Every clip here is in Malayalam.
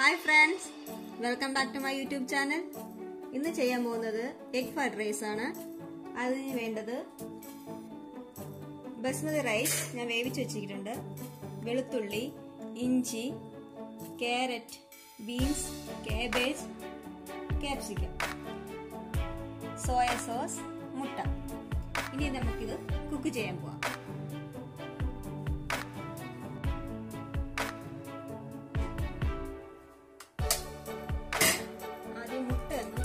hi friends welcome back to my YouTube channel ഇന്ന് ചെയ്യാൻ പോകുന്നത് എഗ് ഫ്രൈഡ് റൈസ് ആണ് അതിന് വേണ്ടത് ബസ്മതി റൈസ് ഞാൻ വേവിച്ച് വെച്ചിട്ടുണ്ട് വെളുത്തുള്ളി ഇഞ്ചി carrot beans cabbage capsicum soya sauce മുട്ട ഇനി നമുക്കിത് കുക്ക് ചെയ്യാൻ പോവാം ആദ്യം മുട്ട ഒന്ന്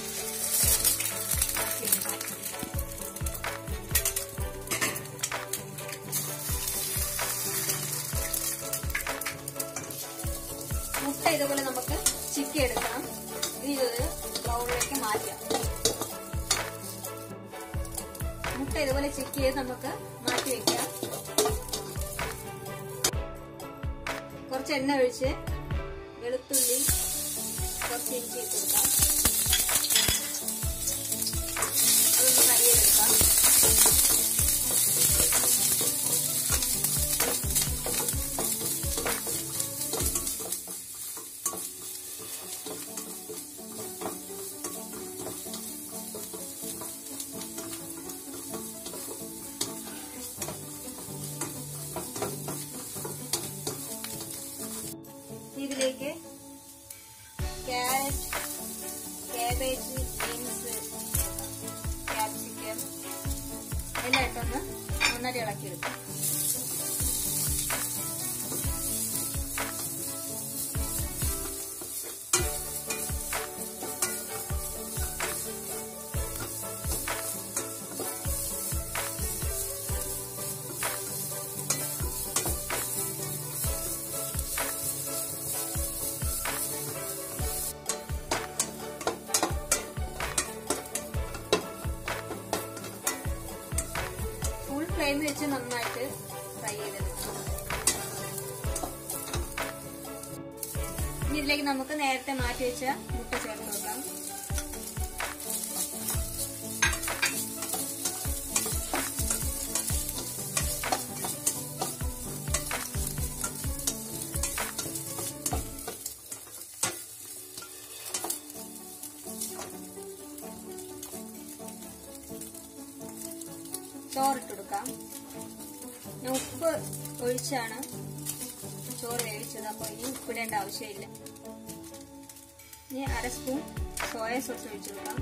മുട്ട ഇതുപോലെ നമുക്ക് ചിക്കി എടുക്കണം ഇനി ഇതൊരു ബൗളിലേക്ക് മാറ്റാം മുട്ട ഇതുപോലെ ചിക്കി ചെയ്ത് നമുക്ക് മാറ്റി വെക്കാം കുറച്ച് എണ്ണ ഒഴിച്ച് വെളുത്തുള്ളി കുറച്ച് ഇഞ്ചി ഇട്ട് കൊടുക്കാം അതൊന്ന് കരിയെടുക്കാം ഇതിലേക്ക് ക്യാരറ്റ് കാബേജ് ബീൻസ് ക്യാപ്സിക്കം എല്ലാം ഇട്ടൊന്ന് നന്നായിട്ട് ഇളക്കിയെടുക്കും ഫുൾ ഫ്ലെയിമിൽ വെച്ച് നന്നായിട്ട് ഫ്രൈ ചെയ്തെടുക്കണം ഇനി ഇതിലേക്ക് നമുക്ക് നേരത്തെ മാറ്റി വെച്ച മുട്ട ചേർത്ത് കൊടുക്കാം ചോറിട്ട് കൊടുക്കാം ഞാൻ ഉപ്പ് ഒഴിച്ചാണ് ചോറ് വേവിച്ചത് അപ്പോൾ ഇനി ഉപ്പിടേണ്ട ആവശ്യമില്ല ഇനി അര സ്പൂൺ സോയ സോസ് ഒഴിച്ചു കൊടുക്കാം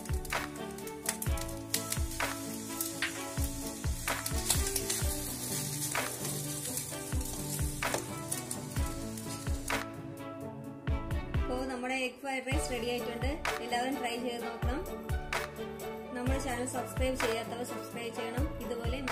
അപ്പോൾ നമ്മുടെ എഗ് ഫ്രൈഡ് റൈസ് റെഡി ആയിട്ടുണ്ട് എല്ലാവരും ട്രൈ ചെയ്ത് നോക്കണം നമ്മുടെ ചാനൽ സബ്സ്ക്രൈബ് ചെയ്യാത്തവർ സബ്സ്ക്രൈബ് ചെയ്യണം ഇതുപോലെ